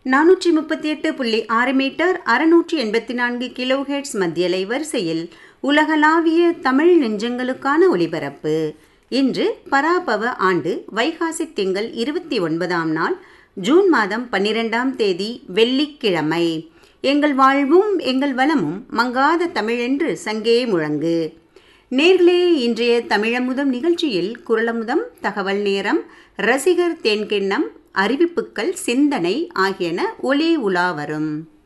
நானூற்றி முப்பத்தி எட்டு புள்ளி ஆறு மீட்டர் அறுநூற்றி எண்பத்தி நான்கு கிலோஹெட்ஸ் மத்தியலை வரிசையில் உலகளாவிய தமிழ் நெஞ்சங்களுக்கான ஒலிபரப்பு இன்று பராபவ ஆண்டு வைகாசி திங்கள் இருபத்தி ஒன்பதாம் நாள் ஜூன் மாதம் பன்னிரெண்டாம் தேதி வெள்ளிக்கிழமை எங்கள் வாழ்வும் எங்கள் வளமும் மங்காத தமிழென்று சங்கே முழங்கு நேர்களே இன்றைய தமிழமுதம் நிகழ்ச்சியில் குரலமுதம் தகவல் நேரம் ரசிகர் தேன்கிண்ணம் அறிவிப்புகள் சிந்தனை ஆகியன ஒலி உலா வரும்